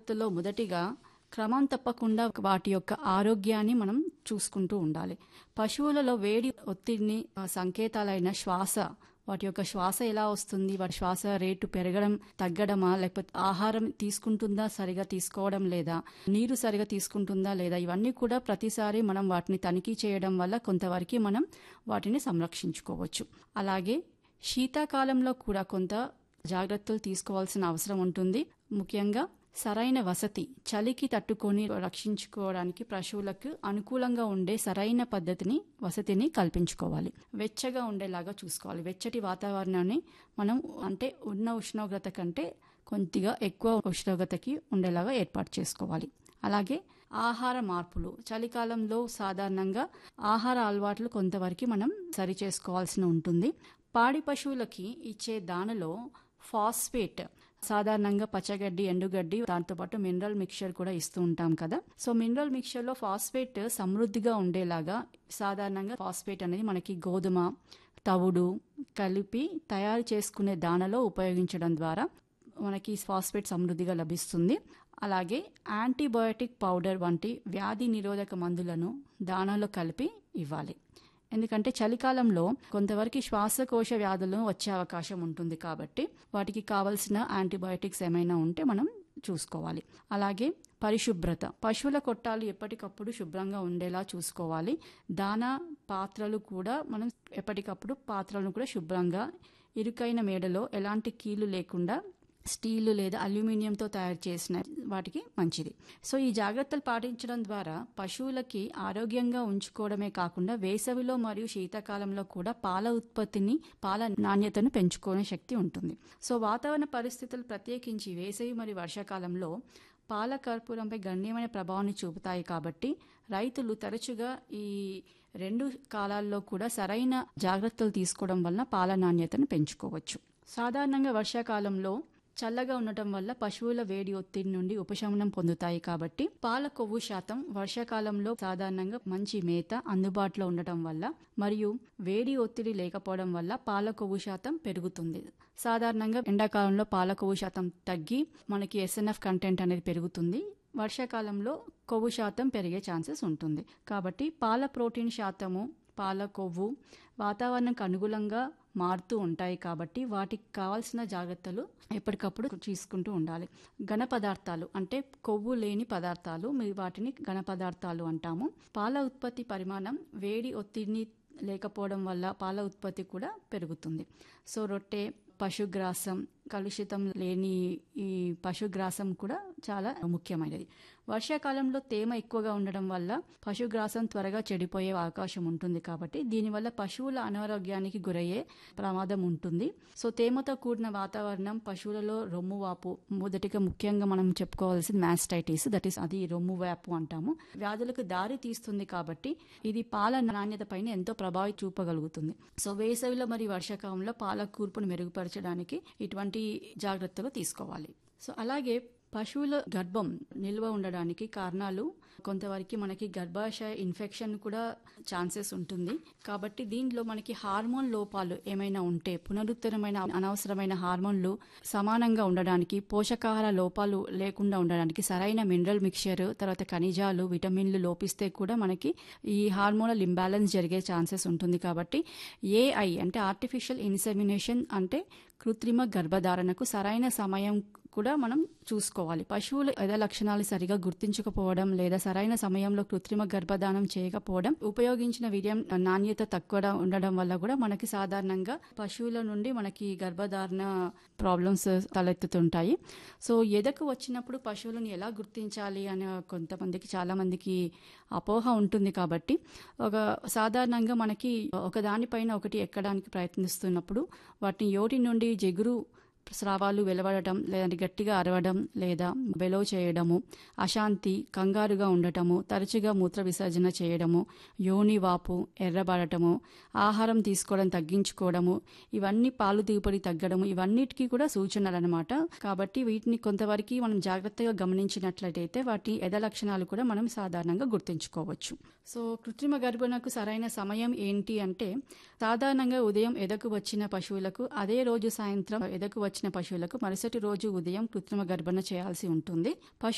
జాగ్రత్తలో మొదటిగా క్రమం తప్పకుండా వాటి యొక్క ఆరోగ్యాన్ని మనం చూసుకుంటూ ఉండాలి పశువులలో వేడి ఒత్తిడిని ఆ, సంకేతాలైన శ్వాస వాటి యొక్క శ్వాస ఎలా వస్తుంది వాటి శ్వాస రేటు పెరగడం తగ్గడమా లేకపోతే ఆహారం తీసుకుంటుందా సరిగా తీసుకోవడం లేదా నీరు సరిగా తీసుకుంటుందా లేదా ఇవన్నీ కూడా ప్రతిసారి మనం వాటిని తనిఖీ చేయడం వల్ల కొంతవరకు మనం వాటిని సంరక్షించుకోవచ్చు అలాగే శీతాకాలంలో కూడా కొంత జాగ్రత్తలు తీసుకోవాల్సిన అవసరం ఉంటుంది ముఖ్యంగా సరైన వసతి చలికి తట్టుకొని రక్షించుకోవడానికి పశువులకు అనుకూలంగా ఉండే సరైన పద్ధతిని వసతిని కల్పించుకోవాలి వెచ్చగా ఉండేలాగా చూసుకోవాలి వెచ్చటి వాతావరణాన్ని మనం అంటే ఉన్న ఉష్ణోగ్రత కంటే కొద్దిగా ఎక్కువ ఉష్ణోగ్రతకి ఉండేలాగా ఏర్పాటు చేసుకోవాలి అలాగే ఆహార మార్పులు చలికాలంలో సాధారణంగా ఆహార అలవాట్లు కొంతవరకు మనం సరి చేసుకోవాల్సి ఉంటుంది పాడి పశువులకి ఇచ్చే దానిలో ఫాస్ఫేట్ సాధారణంగా పచ్చగడ్డి ఎండుగడ్డి దాంతోపాటు మినరల్ మిక్చర్ కూడా ఇస్తూ ఉంటాం కదా సో మినరల్ మిక్చర్ లో ఫాస్ఫేట్ సమృద్ధిగా ఉండేలాగా సాధారణంగా ఫాస్ఫేట్ అనేది మనకి గోధుమ తవుడు కలిపి తయారు చేసుకునే దానలో ఉపయోగించడం ద్వారా మనకి ఫాస్ఫేట్ సమృద్ధిగా లభిస్తుంది అలాగే యాంటీబయోటిక్ పౌడర్ వంటి వ్యాధి నిరోధక మందులను దానాలో కలిపి ఇవ్వాలి ఎందుకంటే చలికాలంలో కొంతవరకు శ్వాసకోశ వ్యాధులు వచ్చే అవకాశం ఉంటుంది కాబట్టి వాటికి కావలసిన యాంటీబయోటిక్స్ ఏమైనా ఉంటే మనం చూసుకోవాలి అలాగే పరిశుభ్రత పశువుల కొట్టాలు ఎప్పటికప్పుడు శుభ్రంగా ఉండేలా చూసుకోవాలి దానా పాత్రలు కూడా మనం ఎప్పటికప్పుడు పాత్రలను కూడా శుభ్రంగా ఇరుకైన మేడలో ఎలాంటి కీలు లేకుండా స్టీలు లేదా అల్యూమినియంతో తయారు చేసిన వాటికి మంచిది సో ఈ జాగ్రత్తలు పాటించడం ద్వారా పశువులకి ఆరోగ్యంగా ఉంచుకోవడమే కాకుండా వేసవిలో మరియు శీతాకాలంలో కూడా పాల ఉత్పత్తిని పాల నాణ్యతను పెంచుకునే శక్తి ఉంటుంది సో వాతావరణ పరిస్థితులు ప్రత్యేకించి వేసవి మరియు వర్షాకాలంలో పాల కర్పూరంపై గణనీయమైన ప్రభావాన్ని చూపుతాయి కాబట్టి రైతులు తరచుగా ఈ రెండు కాలాల్లో కూడా సరైన జాగ్రత్తలు తీసుకోవడం వలన పాల నాణ్యతను పెంచుకోవచ్చు సాధారణంగా వర్షాకాలంలో చల్లగా ఉండటం వల్ల పశువుల వేడి ఒత్తిడి నుండి ఉపశమనం పొందుతాయి కాబట్టి పాల కొవ్వు శాతం వర్షాకాలంలో సాధారణంగా మంచి మేత అందుబాటులో ఉండటం వల్ల మరియు వేడి ఒత్తిడి లేకపోవడం వల్ల పాల కొవ్వు శాతం పెరుగుతుంది సాధారణంగా ఎండాకాలంలో పాల కొవ్వు శాతం తగ్గి మనకి ఎస్ఎన్ఎఫ్ కంటెంట్ అనేది పెరుగుతుంది వర్షాకాలంలో కొవ్వు శాతం పెరిగే ఛాన్సెస్ ఉంటుంది కాబట్టి పాల ప్రోటీన్ శాతము పాల కొవ్వు వాతావరణంకు అనుగుణంగా మారుతూ ఉంటాయి కాబట్టి వాటికి కావాల్సిన జాగ్రత్తలు ఎప్పటికప్పుడు తీసుకుంటూ ఉండాలి ఘన పదార్థాలు అంటే కొవ్వు లేని పదార్థాలు మీ వాటిని ఘన పదార్థాలు అంటాము పాల ఉత్పత్తి పరిమాణం వేడి ఒత్తిడిని లేకపోవడం వల్ల పాల ఉత్పత్తి కూడా పెరుగుతుంది సో రొట్టె పశుగ్రాసం కలుషితం లేని ఈ పశుగ్రాసం కూడా చాలా ముఖ్యమైనది వర్షాకాలంలో తేమ ఎక్కువగా ఉండడం వల్ల పశుగ్రాసం త్వరగా చెడిపోయే అవకాశం ఉంటుంది కాబట్టి దీనివల్ల పశువుల అనారోగ్యానికి గురయ్యే ప్రమాదం ఉంటుంది సో తేమతో కూడిన వాతావరణం పశువులలో రొమ్ము వాపు మొదటిగా ముఖ్యంగా మనం చెప్పుకోవాల్సింది మ్యాస్టైటిస్ దట్ ఈస్ అది రొమ్ము వాపు అంటాము వ్యాధులకు దారి తీస్తుంది కాబట్టి ఇది పాల నాణ్యత పైన ఎంతో ప్రభావం చూపగలుగుతుంది సో వేసవిలో మరియు వర్షాకాలంలో పాల కూర్పును మెరుగుపరచడానికి ఇటువంటి జాగ్రత్తలు తీసుకోవాలి సో అలాగే పశువుల గర్భం నిల్వ ఉండడానికి కారణాలు కొంతవరకు మనకి గర్భాశయ ఇన్ఫెక్షన్ కూడా ఛాన్సెస్ ఉంటుంది కాబట్టి దీనిలో మనకి హార్మోన్ లోపాలు ఏమైనా ఉంటే పునరుత్తరమైన అనవసరమైన హార్మోన్లు సమానంగా ఉండడానికి పోషకాహార లోపాలు లేకుండా ఉండడానికి సరైన మినరల్ మిక్చర్ తర్వాత ఖనిజాలు విటమిన్లు లోపిస్తే కూడా మనకి ఈ హార్మోనల్ ఇంబ్యాలెన్స్ జరిగే ఛాన్సెస్ ఉంటుంది కాబట్టి ఏఐ అంటే ఆర్టిఫిషియల్ ఇన్సెమినేషన్ అంటే కృత్రిమ గర్భధారణకు సరైన సమయం కూడా మనం చూసుకోవాలి పశువులు ఎద లక్షణాలు సరిగా గుర్తించకపోవడం లేదా సరైన సమయంలో కృత్రిమ గర్భధానం చేయకపోవడం ఉపయోగించిన వీర్యం నాణ్యత తక్కువ ఉండడం వల్ల కూడా మనకి సాధారణంగా పశువుల నుండి మనకి గర్భధారణ ప్రాబ్లమ్స్ తలెత్తుతుంటాయి సో ఎదకు వచ్చినప్పుడు పశువులను ఎలా గుర్తించాలి అని కొంతమందికి చాలా మందికి అపోహ ఉంటుంది కాబట్టి ఒక సాధారణంగా మనకి ఒక దానిపైన ఒకటి ఎక్కడానికి ప్రయత్నిస్తున్నప్పుడు వాటిని యోటి నుండి జిగురు స్రావాలు వెలువడటం లేదా గట్టిగా అరవడం లేదా బెలో చేయడము అశాంతి కంగారుగా ఉండటము తరచుగా మూత్ర విసర్జన చేయడము యోని వాపు ఎర్రబడటము ఆహారం తీసుకోవడం తగ్గించుకోవడము ఇవన్నీ పాలు దిగుబడి తగ్గడము ఇవన్నిటికీ కూడా సూచనలు అనమాట కాబట్టి వీటిని కొంతవరకు మనం జాగ్రత్తగా గమనించినట్లయితే వాటి ఎద లక్షణాలు కూడా మనం సాధారణంగా గుర్తించుకోవచ్చు సో కృత్రిమ గర్భణకు సరైన సమయం ఏంటి అంటే సాధారణంగా ఉదయం ఎదకు వచ్చిన పశువులకు అదే రోజు సాయంత్రం ఎదకు వచ్చిన పశువులకు మరుసటి రోజు ఉదయం కృత్రిమ గర్భణ చేయాల్సి ఉంటుంది పశు